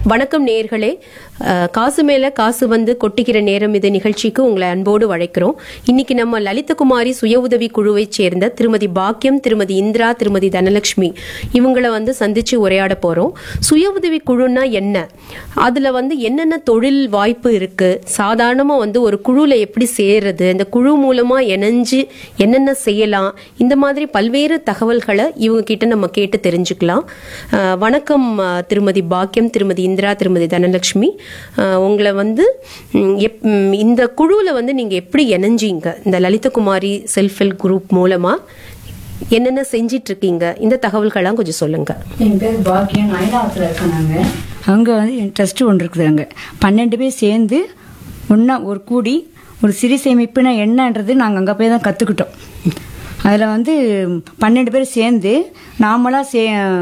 வணக்கம் நேர்களே அஹ், காசு மேல காசு வந்து கொட்டிக்கிற நேரம் இது நிகழ்ச்சிக்கு உங்களை அன்போடு வழைக்கிறோம் இன்னைக்கு நம்ம லலிதகுமாரி சுய உதவி குழுவை சேர்ந்த திருமதி பாக்கியம் திருமதி இந்திரா திருமதி தனலட்சுமி இவங்களை வந்து சந்திச்சு உரையாட போறோம் சுய உதவி குழுன்னா என்ன அதுல வந்து என்னென்ன தொழில் வாய்ப்பு இருக்கு சாதாரணமா வந்து ஒரு குழுல எப்படி சேர்றது இந்த குழு மூலமா இணைஞ்சு என்னென்ன செய்யலாம் இந்த மாதிரி பல்வேறு தகவல்களை இவங்க கிட்ட நம்ம கேட்டு தெரிஞ்சுக்கலாம் அஹ், வணக்கம் அஹ், திருமதி பாக்கியம் திருமதி இந்திரா திருமதி தனலட்சுமி அஹ், உங்களை வந்து ம், எப்- ம், இந்த குழுவில் வந்து நீங்கள் எப்படி இணைஞ்சீங்க இந்த லலிதகுமாரி செல்ஃப் ஹெல்ப் குரூப் மூலமாக என்னென்ன செஞ்சிட்டு இருக்கீங்க இந்த தகவல்கள்லாம் கொஞ்சம் சொல்லுங்க என் பேர் பாக்கியம் நயனாவத்தில் இருக்கோம் நாங்கள் அங்கே வந்து என் ட்ரஸ்ட் ஒன்று இருக்குது அங்கே பன்னெண்டு பேர் சேர்ந்து ஒன்றா ஒரு கூடி ஒரு சிறு சேமிப்புனா என்னன்றது நாங்கள் அங்கே போய் தான் கற்றுக்கிட்டோம் அதில் வந்து பன்னெண்டு பேர் சேர்ந்து நாமளாக சே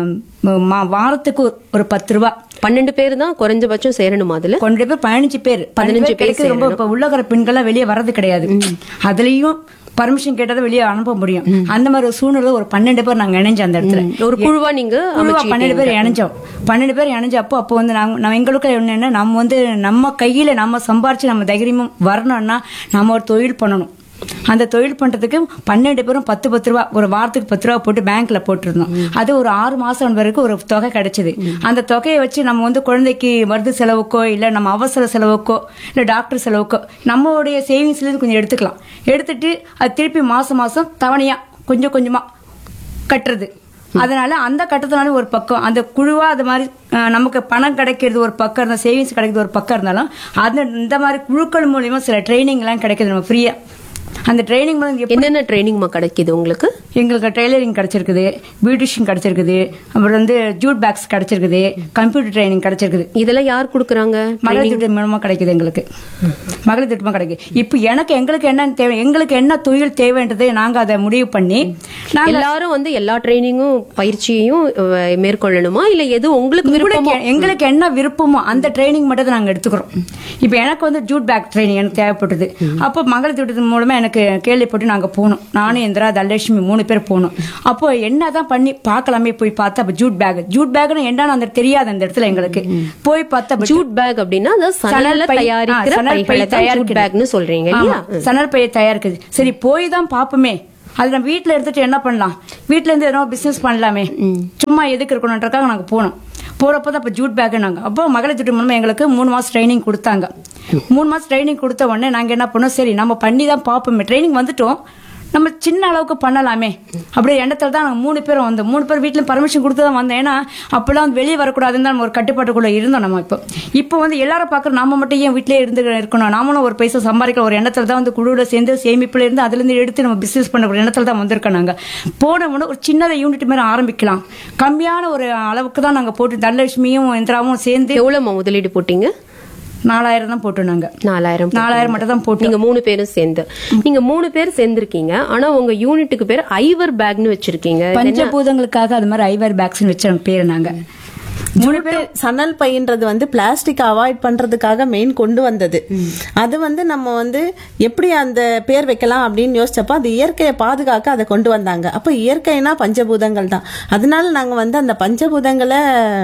மா- வாரத்துக்கு ஒரு- ஒரு பத்து ரூபா பன்னெண்டு பேர் தான் குறைஞ்சபட்சம் சேரணுமா அதுல கொண்டு பேர் பதினஞ்சு பேர் பதினஞ்சு பேர் பேருக்கு ரொம்ப இப்போ உள்ளகிற பெண்கள்லாம் வெளியே வர்றது கிடையாது அதுலயும் பர்மிஷன் கேட்டதை வெளியே அனுப்ப முடியும் அந்த மாதிரி ஒரு சூழ்நிலை ஒரு பன்னெண்டு பேர் நாங்க இணைஞ்சோம் அந்த இடத்துல ஒரு குழுவா நீங்க குழுவா அமைச்சுக்கிட்டீங்க. பன்னெண்டு பேர் இணைஞ்சோம் பன்னெண்டு பேர் இணைஞ்சப்போ அப்போ வந்து நாங்க நம்ம எங்களுக்கு என்னன்னா நம்ம வந்து நம்ம கையில நம்ம சம்பாரிச்சு நம்ம தைரியமும் வரணும்னா நம்ம ஒரு தொழில் பண்ணணும் அந்த தொழில் பண்றதுக்கு பன்னெண்டு பேரும் பத்து பத்து ரூபா ஒரு வாரத்துக்கு பத்து ரூபா போட்டு பேங்க்ல போட்டிருந்தோம் அது ஒரு ஆறு மாசம் வரைக்கும் ஒரு தொகை கிடைச்சது அந்த தொகையை வச்சு நம்ம வந்து குழந்தைக்கு மருந்து செலவுக்கோ இல்ல நம்ம அவசர செலவுக்கோ இல்ல டாக்டர் செலவுக்கோ நம்மளுடைய சேவிங்ஸ்ல இருந்து கொஞ்சம் எடுத்துக்கலாம் எடுத்துட்டு அது திருப்பி மாசம் மாசம் தவணையா கொஞ்சம் கொஞ்சமா கட்டுறது அதனால அந்த கட்டத்தினால ஒரு பக்கம் அந்த குழுவா அது மாதிரி அஹ், நமக்கு பணம் கிடைக்கிறது ஒரு பக்கம் இருந்தால் சேவிங்ஸ் கிடைக்கிறது ஒரு பக்கம் இருந்தாலும் அது இந்த மாதிரி குழுக்கள் மூலியமா சில ட்ரைனிங் எல்லாம் கிடைக்குது நம்ம ஃப்ரீயா அந்த ட்ரைனிங் மூலம் எப்படி என்னென்ன ட்ரைனிங்மா கிடைக்குது உங்களுக்கு எங்களுக்கு டெய்லரிங் கிடைச்சிருக்குது பியூட்டிஷியன் கிடைச்சிருக்குது அப்புறம் வந்து ஜூட் பேக்ஸ் கிடைச்சிருக்குது கம்ப்யூட்டர் ட்ரைனிங் கிடைச்சிருக்குது இதெல்லாம் யார் கொடுக்குறாங்க மகளிர் திட்டம் மூலமா கிடைக்குது எங்களுக்கு மகளிர் திட்டமா கிடைக்குது இப்போ எனக்கு எங்களுக்கு என்ன தேவை எங்களுக்கு என்ன தொழில் தேவைன்றதை நாங்க அதை முடிவு பண்ணி நாங்க எல்லாரும் வந்து எல்லா ட்ரைனிங்கும் பயிற்சியையும் அஹ், மேற்கொள்ளணுமா இல்ல எது உங்களுக்கு விருப்பமோ உங்களுக்கு எங்களுக்கு என்ன விருப்பமோ அந்த ட்ரைனிங் மட்டும் தான் நாங்க எடுத்துக்கிறோம் இப்போ எனக்கு வந்து ஜூட் பேக் ட்ரைனிங் எனக்கு தேவைப்பட்டது அப்போ மகளிர் திட்டத்தின் மூலமா எனக்கு கேள்விப்பட்டு நாங்க போனோம் நானும் இந்திரா தனலட்சுமி மூணு பேர் போனோம் அப்போ என்னதான் பண்ணி பார்க்கலாமே போய் பார்த்தா அப்ப ஜூட் பேக் ஜூட் பேக்னு என்னன்னு அந்த தெரியாது அந்த இடத்துல எங்களுக்கு போய் பார்த்தா அப்ப ஜூட் பேக் அப்படின்னா அதாவது சணல்ல பை- தயாரிக்கிற ஆ, சணல் பை பைகளை தான் ஜூட் தயாரிக்குது. பேக்னு சொல்றீங்க இல்லையா ஆமா, சணல் பையை தயாரிக்குது சரி போய் தான் பாப்போமே அது நம்ம வீட்ல எடுத்துட்டு என்ன பண்ணலாம் வீட்ல இருந்து எதனா பிசினஸ் பண்ணலாமே சும்மா எதுக்கு இருக்கணும்ன்றக்காக நாங்க போனோம் போறப்போ தான் அப்ப ஜூட் பேக் நாங்க அப்போ மகளிர் திட்டம் மூலமா எங்களுக்கு மூணு மாசம் ட்ரைனிங் கொடுத்தாங்க மூணு மாசம் ட்ரைனிங் கொடுத்த உடனே நாங்க என்ன பண்ணோம் சரி நம்ம பண்ணி தான் பார்ப்போமே ட்ரைனிங் வந்துட்டோம் நம்ம சின்ன அளவுக்கு பண்ணலாமே அப்படியே எண்ணத்துல தான் நாங்கள் மூணு பேரும் வந்தோம் மூணு பேர் வீட்டில் பர்மிஷன் கொடுத்து தான் வந்தோம் ஏன்னா அப்பெல்லாம் வந்து வெளியே வரக்கூடாதுன்னு தான் நம்ம ஒரு கட்டுப்பாட்டுக்குள்ள இருந்தோம் நம்ம இப்போ இப்போ வந்து எல்லாரும் பார்க்குற நாம மட்டும் ஏன் வீட்டிலே இருந்து இருக்கணும் நாமளும் ஒரு பைசா சம்பாதிக்கிற ஒரு எண்ணத்துல தான் வந்து குழுவில் சேர்ந்து சேமிப்புல இருந்து அதுல இருந்து எடுத்து நம்ம பிசினஸ் பண்ண ஒரு எண்ணத்துல தான் வந்திருக்கோம் நாங்க போன உடனே ஒரு சின்னதை யூனிட் மாதிரி ஆரம்பிக்கலாம் கம்மியான ஒரு அளவுக்கு தான் நாங்க போட்டு தனலட்சுமியும் இந்திராவும் சேர்ந்து எவ்வளவு முதலீடு போட்டீங்க நாலாயிரம் தான் போட்டோம் நாங்க நாலாயிரம் நாலாயிரம் மட்டும் தான் போட்டோம் நீங்க மூணு பேரும் சேர்ந்து நீங்க மூணு பேர் சேர்ந்திருக்கீங்க ஆனா உங்க யூனிட்டுக்கு பேர் ஐவர் பேக்னு வச்சிருக்கீங்க இது என்ன? பஞ்சபூதங்களுக்காக அது மாதிரி ஐவர் பேக்ஸ் வச்ச பேரு நாங்க மூணு பேர் சணல் பைன்றது வந்து பிளாஸ்டிக் அவாய்ட் பண்றதுக்காக மெயின் கொண்டு வந்தது அது வந்து நம்ம வந்து எப்படி அந்த பேர் வைக்கலாம் அப்படின்னு யோசிச்சப்போ அது இயற்கையை பாதுகாக்க அதை கொண்டு வந்தாங்க அப்போ இயற்கைனா பஞ்சபூதங்கள் தான் அதனால நாங்க வந்து அந்த பஞ்சபூதங்களை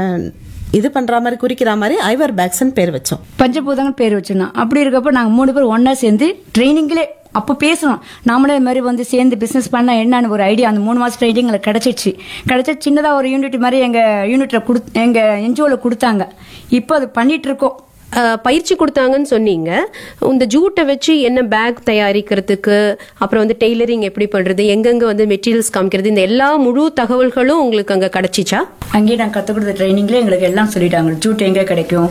இது பண்ற மாதிரி குறிக்கிற மாதிரி ஐவர் பேக்ஸ்ன்னு பேர் வச்சோம் பஞ்சபூதங்கள் பேர் வச்சிருந்தோம் அப்படி இருக்கப்ப நாங்க மூணு பேர் ஒண்ணா சேர்ந்து ட்ரைனிங்லே அப்போ பேசணும் நாமளே இது மாதிரி வந்து சேர்ந்து பிசினஸ் பண்ண என்னன்னு ஒரு ஐடியா அந்த மூணு மாசம் ட்ரைனிங் எங்களுக்கு கிடைச்சிச்சு கிடைச்ச சின்னதா ஒரு யூனிட் மாதிரி எங்க யூனிட்ல கொடு எங்க என்ஜிஓல கொடுத்தாங்க இப்போ அது பண்ணிட்டு இருக்கோம் அஹ், பயிற்சி கொடுத்தாங்கன்னு சொன்னீங்க இந்த ஜூட்டை வச்சு என்ன பேக் தயாரிக்கிறதுக்கு அப்புறம் வந்து டெய்லரிங் எப்படி பண்றது எங்கெங்க வந்து மெட்டீரியல்ஸ் காமிக்கிறது இந்த எல்லா முழு தகவல்களும் உங்களுக்கு அங்க கிடைச்சிச்சா அங்கேயே நாங்க கத்துக் கொடுத்த ட்ரைனிங்ல எங்களுக்கு எல்லாம் சொல்லிட்டாங்க ஜூட் எங்க கிடைக்கும்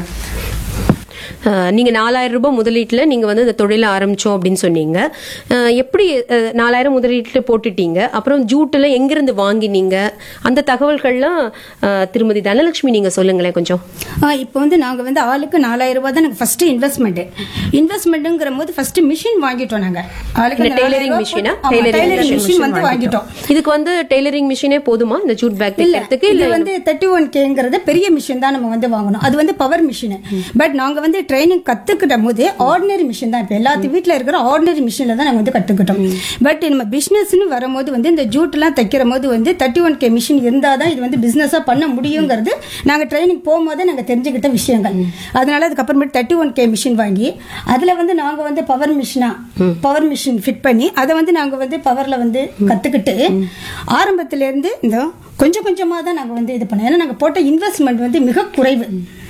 அஹ், நீங்க நாலாயிரம் ரூபாய் முதலீட்டுல நீங்க வந்து இந்த தொழிலை ஆரம்பிச்சோம் அப்படின்னு சொன்னீங்க அஹ், எப்படி அஹ், நாலாயிரம் முதலீட்டுல போட்டுட்டீங்க அப்புறம் ஜூட்டுல எங்கிருந்து வாங்கினீங்க அந்த தகவல்கள்லாம் அஹ், திருமதி தனலட்சுமி நீங்க சொல்லுங்களேன் கொஞ்சம் ஆ, இப்போ வந்து நாங்க வந்து ஆளுக்கு நாலாயிரம் ரூபாய் தான் எனக்கு ஃபர்ஸ்ட் இன்வெஸ்ட்மெண்ட் இன்வெஸ்ட்மெண்ட்ங்கிற போது ஃபர்ஸ்ட் மிஷின் வாங்கிட்டோம் நாங்க ஆளுக்கு இந்த டெய்லரிங் மிஷினா டெய்லரிங் மிஷின் வந்து வாங்கிட்டோம் இதுக்கு வந்து டெய்லரிங் மிஷினே போதுமா இந்த ஜூட் பேக் இல்ல தைக்கிறதுக்கு இது இல்ல வந்து தேர்ட்டி ஒன் கேங்கிறது பெரிய மிஷின் தான் நம்ம வந்து வாங்கணும் அது வந்து பவர் மிஷின் பட் நாங்க வந்து வந்து ட்ரைனிங் கத்துக்கிட்ட போது ஆர்டினரி மிஷின் தான் இப்போ எல்லாத்து வீட்டில் இருக்கிற ஆர்டினரி மிஷினில் தான் நாங்கள் வந்து கற்றுக்கிட்டோம் பட் நம்ம பிஸ்னஸ்னு வரும்போது வந்து இந்த ஜூட்லாம் தைக்கிற போது வந்து தேர்ட்டி ஒன் கே மிஷின் இருந்தால் தான் இது வந்து பிஸ்னஸாக பண்ண முடியுங்கிறது நாங்கள் ட்ரைனிங் போகும்போதே நாங்கள் தெரிஞ்சுக்கிட்ட விஷயங்கள் அதனால அதுக்கப்புறமேட்டு தேர்ட்டி ஒன் கே மிஷின் வாங்கி அதில் வந்து நாங்கள் வந்து பவர் மிஷினா பவர் மிஷின் ஃபிட் பண்ணி அதை வந்து நாங்கள் வந்து பவரில் வந்து கற்றுக்கிட்டு ஆரம்பத்திலேருந்து இந்த கொஞ்சம் கொஞ்சமாக தான் நாங்கள் வந்து இது பண்ணோம் ஏன்னா நாங்கள் போட்ட இன்வெஸ்ட்மெண்ட் வந்து மிக குறைவு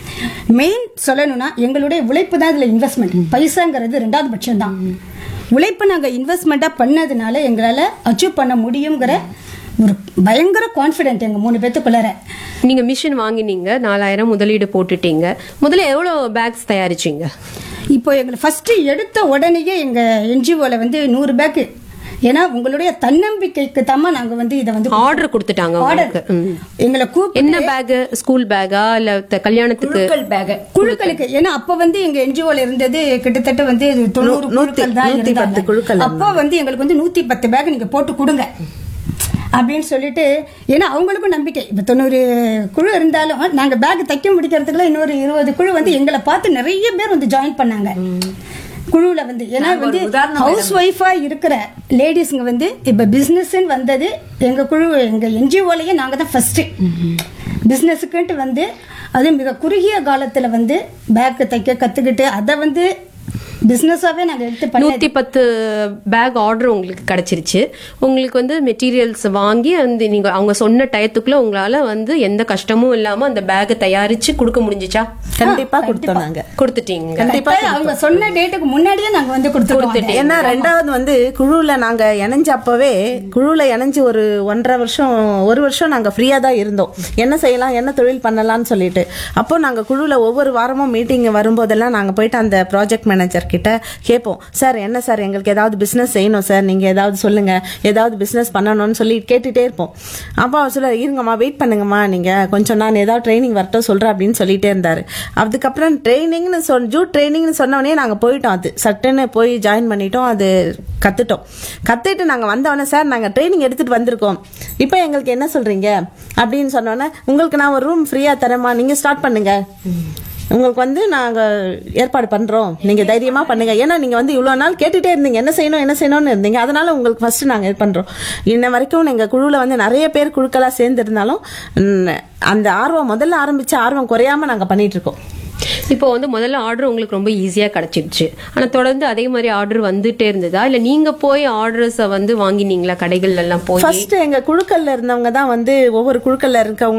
மெயின் சொல்லணும்னா எங்களுடைய உழைப்பு தான் இதில் இன்வெஸ்ட்மெண்ட் பைசாங்கிறது ரெண்டாவது பட்சம் தான் உழைப்பு நாங்கள் இன்வெஸ்ட்மெண்ட்டாக பண்ணதுனால எங்களால் அச்சீவ் பண்ண முடியுங்கிற ஒரு பயங்கர கான்ஃபிடென்ட் எங்கள் மூணு பேத்துக்குள்ளார நீங்க மிஷின் வாங்கினீங்க நாலாயிரம் முதலீடு போட்டுட்டீங்க முதல்ல எவ்வளவு பேக்ஸ் தயாரிச்சீங்க இப்போ எங்களை ஃபர்ஸ்ட் எடுத்த உடனேயே எங்க என்ஜிஓல வந்து நூறு பேக்கு ஏன்னா உங்களுடைய தன்னம்பிக்கைக்கு தாமா நாங்க வந்து இதை வந்து ஆர்டர் கொடுத்துட்டாங்க ஆர்டர் உங்களுக்கு ம். எங்களை கூப்பிட்டு என்ன பேக் ஸ்கூல் பேக்கா இல்ல த- கல்யாணத்துக்கு குழுக்கள் பேக் குழுக்களுக்கு ஏன்னா அப்ப வந்து எங்க என்ஜிஓல இருந்தது கிட்டத்தட்ட வந்து தொண்ணூறு நூ- நூத்தி- குழுக்கள் தான் நூத்தி பத்து இருந்தாங்க. குழுக்கள் அப்போ வந்து எங்களுக்கு வந்து நூத்தி பத்து பேக் நீங்க போட்டு கொடுங்க அப்படின்னு சொல்லிட்டு ஏன்னா அவங்களுக்கும் நம்பிக்கை இப்ப தொண்ணூறு குழு இருந்தாலும் நாங்க பேக் தைக்க முடிக்கிறதுக்குள்ள இன்னொரு இருபது குழு வந்து எங்களை பார்த்து நிறைய பேர் வந்து ஜாயின் பண்ணாங்க குழுவுல வந்து ஏன்னா நாங்க ஒரு வந்து உதாரணம் ஹவுஸ் ஒய்ஃபா இருக்கிற லேடிஸ்ங்க வந்து இப்ப பிசினஸ் வந்தது எங்க குழு எங்க என்ஜிஓலயே நாங்க தான் ஃபர்ஸ்ட் பிசினஸுக்குன்ட்டு வந்து அது மிக குறுகிய காலத்துல வந்து பேக் தைக்க கத்துக்கிட்டு அதை வந்து பிசினஸாவே நாங்க எடுத்து பண்ணி நூத்தி பத்து பேக் ஆர்டர் உங்களுக்கு கிடைச்சிருச்சு உங்களுக்கு வந்து மெட்டீரியல்ஸ் வாங்கி அந்த நீங்க அவங்க சொன்ன டயத்துக்குள்ள உங்களால வந்து எந்த கஷ்டமும் இல்லாம அந்த பேக்கை தயாரிச்சு கொடுக்க முடிஞ்சுச்சா கண்டிப்பா கொடுத்தோம் நாங்க கொடுத்துட்டீங்க கண்டிப்பா கரெக்டா அவங்க சொன்ன டேட்டுக்கு முன்னாடியே நாங்க வந்து கொடுத்துட்டோம் ஏன்னா ரெண்டாவது வந்து குழுவுல நாங்க இணைஞ்ச அப்பவே குழுவுல இணைஞ்சு ஒரு ஒன்றரை வருஷம் ஒரு வருஷம் நாங்க ஃப்ரீயா தான் இருந்தோம் என்ன செய்யலாம் என்ன தொழில் பண்ணலாம்னு சொல்லிட்டு அப்போ நாங்க குழுவுல ஒவ்வொரு வாரமும் மீட்டிங் வரும்போதெல்லாம் நாங்க போயிட்டு அந்த ப்ராஜெக்ட் மேனேஜர் கிட்ட கேட்போம் சார் என்ன சார் எங்களுக்கு ஏதாவது பிசினஸ் செய்யணும் சார் நீங்க ஏதாவது சொல்லுங்க ஏதாவது பிசினஸ் பண்ணணும்னு சொல்லி கேட்டுட்டே இருப்போம் அப்போ அவர் சொல்ல இருங்கம்மா வெயிட் பண்ணுங்கம்மா நீங்க கொஞ்சம் நான் ஏதாவது ட்ரைனிங் வரட்டும் சொல்றேன் அப்படின்னு சொல்லிட்டே இருந்தாரு அதுக்கப்புறம் ட்ரைனிங்னு சொல் ஜூட் ட்ரைனிங்னு சொன்னோடனே நாங்க போயிட்டோம் அது சட்டுன்னு போய் ஜாயின் பண்ணிட்டோம் அது கத்துட்டோம் கத்துட்டு நாங்க வந்தோடனே சார் நாங்க ட்ரைனிங் எடுத்துட்டு வந்திருக்கோம் இப்போ எங்களுக்கு என்ன சொல்றீங்க அப்படின்னு சொன்னோன்னே உங்களுக்கு நான் ஒரு ரூம் ஃப்ரீயா தரேம்மா நீங்க ஸ்டார்ட் பண்ணுங்க உங்களுக்கு வந்து நாங்க ஏற்பாடு பண்றோம் நீங்க தைரியமா பண்ணுங்க ஏன்னா நீங்க வந்து இவ்வளவு நாள் கேட்டுட்டே இருந்தீங்க என்ன செய்யணும் என்ன செய்யணும்னு இருந்தீங்க அதனால உங்களுக்கு ஃபர்ஸ்ட் நாங்க இது பண்றோம் இன்ன வரைக்கும் எங்க குழுல வந்து நிறைய பேர் குழுக்களா சேர்ந்து இருந்தாலும் ம், அந்த ஆர்வம் முதல்ல ஆரம்பிச்ச ஆர்வம் குறையாம நாங்க பண்ணிட்டு இருக்கோம் இப்போ வந்து முதல்ல ஆர்டர் உங்களுக்கு ரொம்ப ஈஸியா கிடைச்சிருச்சு ஆனா தொடர்ந்து அதே மாதிரி ஆர்டர் வந்துட்டே இருந்ததா இல்ல நீங்க போய் ஆர்டர்ஸ வந்து வாங்கினீங்களா கடைகள்ல எல்லாம் போய் ஃபர்ஸ்ட் எங்க குழுக்கள்ல இருந்தவங்க தான் வந்து ஒவ்வொரு குழுக்கள்ல இருக்கவங்க